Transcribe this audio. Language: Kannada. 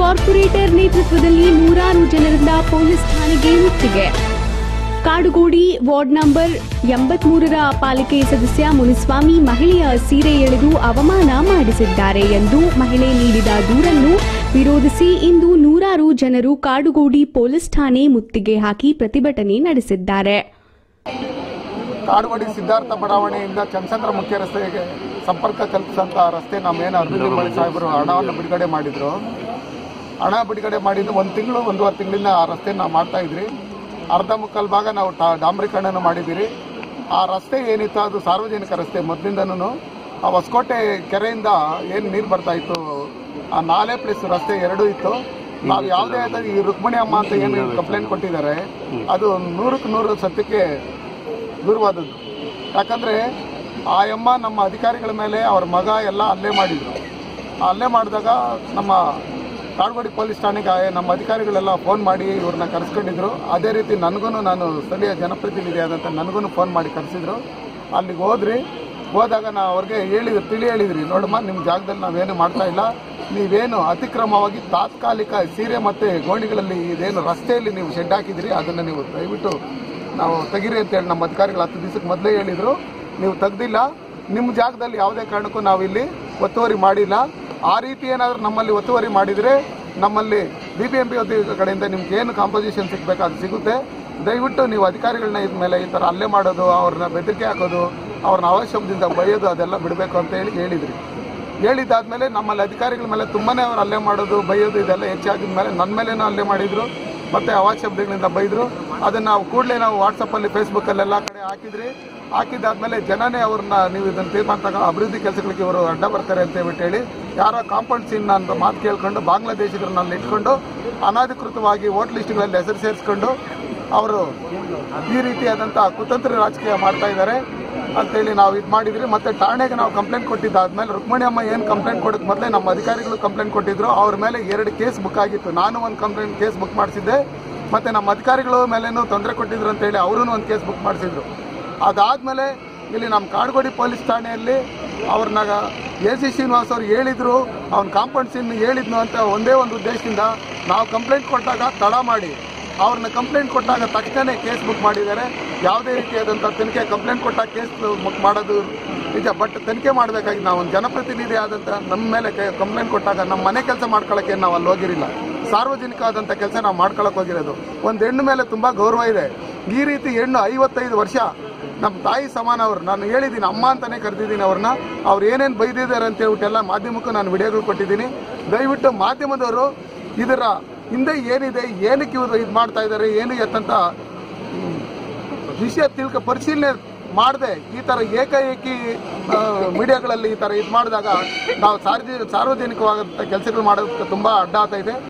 ಕಾರ್ಪೊರೇಟರ್ ನೇತೃತ್ವದಲ್ಲಿ ನೂರಾರು ಜನರಿಂದ ಪೊಲೀಸ್ ಠಾಣೆಗೆ ಮುತ್ತಿಗೆ ಕಾಡುಗೋಡಿ ವಾರ್ಡ್ ನಂಬರ್ ಎಂಬತ್ಮೂರರ ಪಾಲಿಕೆ ಸದಸ್ಯ ಮುನಿಸ್ವಾಮಿ ಮಹಿಳೆಯ ಸೀರೆ ಎಳೆದು ಅವಮಾನ ಮಾಡಿಸಿದ್ದಾರೆ ಎಂದು ಮಹಿಳೆ ನೀಡಿದ ದೂರನ್ನು ವಿರೋಧಿಸಿ ಇಂದು ನೂರಾರು ಜನರು ಕಾಡುಗೋಡಿ ಪೊಲೀಸ್ ಠಾಣೆ ಮುತ್ತಿಗೆ ಹಾಕಿ ಪ್ರತಿಭಟನೆ ನಡೆಸಿದ್ದಾರೆ ಕಾಡುವಡಿ ಸಿದ್ಧಾರ್ಥ ಬಡಾವಣೆಯಿಂದ ಚಂದ್ರಚಂದ್ರ ಮುಖ್ಯ ರಸ್ತೆಗೆ ಸಂಪರ್ಕ ಕಲ್ಪಿಸಂತ ರಸ್ತೆ ನಮ್ಮೇನು ಅರವಿಂದ ಬಳಿ ಸಾಹೇಬರು ಹಣವನ್ನು ಬಿಡುಗಡೆ ಮಾಡಿದ್ರು ಹಣ ಬಿಡುಗಡೆ ಮಾಡಿದ್ದು ಒಂದು ತಿಂಗಳು ಒಂದೂವರೆ ತಿಂಗಳಿಂದ ಆ ರಸ್ತೆ ನಾವು ಮಾಡ್ತಾ ಇದ್ರಿ ಅರ್ಧ ಮುಕ್ಕಾಲು ಭಾಗ ನಾವು ಟಾ- ಡಾಂಬರೀಕರಣ ಮಾಡಿದ್ದೀರಿ ಆ ರಸ್ತೆ ಏನಿತ್ತು ಅದು ಸಾರ್ವಜನಿಕ ರಸ್ತೆ ಮೊದಲಿಂದನೂ ಆ ಹೊಸಕೋಟೆ ಕೆರೆಯಿಂದ ಏನು ನೀರು ಬರ್ತಾ ಇತ್ತು ಆ ನಾಲೆ ಪ್ಲಸ್ ರಸ್ತೆ ಎರಡೂ ಇತ್ತು ನಾವು ಯಾವುದೇ ಆದ ಈ ರುಕ್ಮಿಣಿ ಅಮ್ಮ ಅಂತ ಏನು ಕಂಪ್ಲೇಂಟ್ ಕೊಟ್ಟಿದ್ದಾರೆ ಅದು ನೂರಕ್ಕೆ ನೂರು ಸತ್ಯಕ್ಕೆ ದೂರವಾದದ್ದು ಯಾಕಂದ್ರೆ ಆ ಅಮ್ಮ ನಮ್ಮ ಅಧಿಕಾರಿಗಳ ಮೇಲೆ ಅವ್ರ ಮಗ ಎಲ್ಲ ಹಲ್ಲೆ ಮಾಡಿದ್ರು ಆ ಹಲ್ಲೆ ಮಾಡಿದಾಗ ನಮ್ಮ ಕಾಡ್ಗೋಡಿ ಪೊಲೀಸ್ ಠಾಣೆಗೆ ಆ ನಮ್ಮ ಅಧಿಕಾರಿಗಳೆಲ್ಲ ಫೋನ್ ಮಾಡಿ ಇವ್ರನ್ನ ಕರೆಸ್ಕೊಂಡಿದ್ರು ಅದೇ ರೀತಿ ನನಗೂ ನಾನು ಸ್ಥಳೀಯ ಜನಪ್ರತಿನಿಧಿ ಆದಂಥ ನನಗೂ ಫೋನ್ ಮಾಡಿ ಕರೆಸಿದ್ರು ಅಲ್ಲಿಗೆ ಹೋದ್ರಿ ಹೋದಾಗ ನಾವು ಅವ್ರಿಗೆ ಹೇಳಿದ್ರು ತಿಳಿ ಹೇಳಿದ್ರಿ ನೋಡಮ್ಮ ನಿಮ್ಮ ಜಾಗದಲ್ಲಿ ನಾವೇನು ಮಾಡ್ತಾ ಇಲ್ಲ ನೀವೇನು ಅತಿಕ್ರಮವಾಗಿ ತಾತ್ಕಾಲಿಕ ಸೀರೆ ಮತ್ತು ಗೋಣಿಗಳಲ್ಲಿ ಇದೇನು ರಸ್ತೆಯಲ್ಲಿ ನೀವು ಶೆಡ್ ಹಾಕಿದ್ರಿ ಅದನ್ನು ನೀವು ದಯವಿಟ್ಟು ನಾವು ತೆಗಿರಿ ಅಂತೇಳಿ ನಮ್ಮ ಅಧಿಕಾರಿಗಳು ಹತ್ತು ದಿವಸಕ್ಕೆ ಮೊದಲೇ ಹೇಳಿದ್ರು ನೀವು ತೆಗ್ದಿಲ್ಲ ನಿಮ್ಮ ಜಾಗದಲ್ಲಿ ಯಾವುದೇ ಕಾರಣಕ್ಕೂ ನಾವು ಇಲ್ಲಿ ಒತ್ತುವರಿ ಮಾಡಿಲ್ಲ ಆ ರೀತಿ ಏನಾದರೂ ನಮ್ಮಲ್ಲಿ ಒತ್ತುವರಿ ಮಾಡಿದರೆ ನಮ್ಮಲ್ಲಿ ಬಿ ಬಿ ಎಂ ಪಿ ಕಡೆಯಿಂದ ನಿಮ್ಗೆ ಏನು ಕಾಂಪೋಸಿಷನ್ ಸಿಗಬೇಕು ಅದು ಸಿಗುತ್ತೆ ದಯವಿಟ್ಟು ನೀವು ಅಧಿಕಾರಿಗಳನ್ನ ಇದ ಮೇಲೆ ಈ ಥರ ಹಲ್ಲೆ ಮಾಡೋದು ಅವ್ರನ್ನ ಬೆದರಿಕೆ ಹಾಕೋದು ಅವ್ರನ್ನ ಅವಶ್ಯಕದಿಂದ ಬೈಯೋದು ಅದೆಲ್ಲ ಬಿಡಬೇಕು ಅಂತ ಹೇಳಿ ಹೇಳಿದ್ರಿ ಹೇಳಿದ್ದಾದ್ಮೇಲೆ ನಮ್ಮಲ್ಲಿ ಅಧಿಕಾರಿಗಳ ಮೇಲೆ ತುಂಬಾನೇ ಅವ್ರು ಹಲ್ಲೆ ಮಾಡೋದು ಬೈಯೋದು ಇದೆಲ್ಲ ಹೆಚ್ಚಾಗಿದ ಮೇಲೆ ನನ್ನ ಮೇಲೇನೂ ಹಲ್ಲೆ ಮಾಡಿದ್ರು ಮತ್ತೆ ಅವಾಚ್ಯಗಳಿಂದ ಬೈದ್ರು ಅದನ್ನ ನಾವು ಕೂಡಲೇ ನಾವು ವಾಟ್ಸಪ್ಪಲ್ಲಿ ಫೇಸ್ಬುಕ್ಕಲ್ಲೆಲ್ಲ ಕಡೆ ಹಾಕಿದ್ರಿ ಹಾಕಿದ್ದಾದ್ಮೇಲೆ ಜನನೇ ಅವ್ರನ್ನ ನೀವು ಇದನ್ನ ತೀರ್ಮಾನ ತಗೊಂಡು ಅಭಿವೃದ್ಧಿ ಕೆಲಸಗಳಿಗೆ ಇವರು ಅಡ್ಡ ಬರ್ತಾರೆ ಅಂತ ಹೇಳ್ಬಿಟ್ಟು ಹೇಳಿ ಯಾರೋ ಕಾಂಪೌಂಡ್ ಸೀನ್ ಅಂತ ಮಾತು ಕೇಳ್ಕೊಂಡು ಬಾಂಗ್ಲಾದೇಶಿಗರನ್ನ ಇಟ್ಕೊಂಡು ಅನಾಧಿಕೃತವಾಗಿ ವೋಟ್ ಲಿಸ್ಟ್ಗಳಲ್ಲಿ ಹೆಸರು ಸೇರಿಸ್ಕೊಂಡು ಅವರು ಈ ರೀತಿಯಾದಂಥ ಕುತಂತ್ರ ರಾಜಕೀಯ ಮಾಡ್ತಾ ಇದ್ದಾರೆ ಅಂತೇಳಿ ನಾವು ಇದು ಮಾಡಿದ್ರಿ ಮತ್ತೆ ಠಾಣೆಗೆ ನಾವು ಕಂಪ್ಲೇಂಟ್ ಕೊಟ್ಟಿದ್ದಾದ್ಮೇಲೆ ರುಕ್ಮಿಣಿ ಅಮ್ಮ ಏನು ಕಂಪ್ಲೇಂಟ್ ಕೊಡೋಕೆ ಮೊದಲೇ ನಮ್ಮ ಅಧಿಕಾರಿಗಳು ಕಂಪ್ಲೇಂಟ್ ಕೊಟ್ಟಿದ್ರು ಅವ್ರ ಮೇಲೆ ಎರಡು ಕೇಸ್ ಬುಕ್ ಆಗಿತ್ತು ನಾನು ಒಂದು ಕಂಪ್ಲೇಂಟ್ ಕೇಸ್ ಬುಕ್ ಮಾಡಿಸಿದ್ದೆ ಮತ್ತೆ ನಮ್ಮ ಅಧಿಕಾರಿಗಳು ಮೇಲೇನೂ ತೊಂದರೆ ಕೊಟ್ಟಿದ್ರು ಅಂತೇಳಿ ಅವರು ಒಂದು ಕೇಸ್ ಬುಕ್ ಮಾಡಿಸಿದ್ರು ಅದಾದ್ಮೇಲೆ ಇಲ್ಲಿ ನಮ್ಮ ಕಾಡುಗೋಡಿ ಪೊಲೀಸ್ ಠಾಣೆಯಲ್ಲಿ ಅವ್ರನ್ನ ಎ ಸಿ ಶ್ರೀನಿವಾಸ್ ಅವ್ರು ಹೇಳಿದ್ರು ಅವ್ನ ಕಾಂಪೌಂಡ್ ಸೀನ್ ಹೇಳಿದ್ನು ಅಂತ ಒಂದೇ ಒಂದು ಉದ್ದೇಶದಿಂದ ನಾವು ಕಂಪ್ಲೇಂಟ್ ಕೊಟ್ಟಾಗ ತಡ ಮಾಡಿ ಅವ್ರನ್ನ ಕಂಪ್ಲೇಂಟ್ ಕೊಟ್ಟಾಗ ತಕ್ಷಣ ಕೇಸ್ ಬುಕ್ ಮಾಡಿದ್ದಾರೆ ಯಾವುದೇ ರೀತಿಯಾದಂಥ ತನಿಖೆ ಕಂಪ್ಲೇಂಟ್ ಕೊಟ್ಟಾಗ ಕೇಸ್ ಬುಕ್ ಮಾಡೋದು ನಿಜ ಬಟ್ ತನಿಖೆ ಮಾಡಬೇಕಾಗಿ ನಾವು ಒಂದು ಜನಪ್ರತಿನಿಧಿ ಆದಂಥ ನಮ್ಮ ಮೇಲೆ ಕಂಪ್ಲೇಂಟ್ ಕೊಟ್ಟಾಗ ನಮ್ಮ ಮನೆ ಕೆಲಸ ಮಾಡ್ಕೊಳ್ಳೋಕೆ ನಾವು ಅಲ್ಲಿ ಹೋಗಿರಿಲ್ಲ ಸಾರ್ವಜನಿಕ ಆದಂಥ ಕೆಲಸ ನಾವು ಮಾಡ್ಕೊಳಕ್ ಹೋಗಿರೋದು ಒಂದು ಹೆಣ್ಣು ಮೇಲೆ ತುಂಬ ಗೌರವ ಇದೆ ಈ ರೀತಿ ಹೆಣ್ಣು ಐವತ್ತೈದು ವರ್ಷ ನಮ್ಮ ತಾಯಿ ಸಮಾನ ಅವರು ನಾನು ಹೇಳಿದ್ದೀನಿ ಅಮ್ಮ ಅಂತಾನೆ ಕರೆದಿದ್ದೀನಿ ಅವ್ರನ್ನ ಅವ್ರು ಏನೇನು ಬೈದಿದ್ದಾರೆ ಅಂತ ಹೇಳ್ಬಿಟ್ಟು ಎಲ್ಲ ಮಾಧ್ಯಮಕ್ಕೂ ನಾನು ವಿಡಿಯೋಗಳು ಕೊಟ್ಟಿದ್ದೀನಿ ದಯವಿಟ್ಟು ಮಾಧ್ಯಮದವರು ಇದರ ಹಿಂದೆ ಏನಿದೆ ಏನಕ್ಕೆ ಇವರು ಇದು ಮಾಡ್ತಾ ಇದ್ದಾರೆ ಏನು ಎತ್ತಂತ ಹ್ಮ್, ವಿಷಯ ತಿಳ್ಕ ಪರಿಶೀಲನೆ ಮಾಡದೆ ಈ ತರ ಏಕಾಏಕಿ ಆ, ಮೀಡಿಯಾಗಳಲ್ಲಿ ಈ ತರ ಇದು ಮಾಡಿದಾಗ ನಾವು ಸಾರ್ವಜನಿಕ ಸಾರ್ವಜನಿಕವಾದಂಥ ಕೆಲಸಗಳು ಮಾಡೋದಕ್ಕೆ ತುಂಬಾ ಅಡ್ಡ ಆಗ್ತಾ ಇದೆ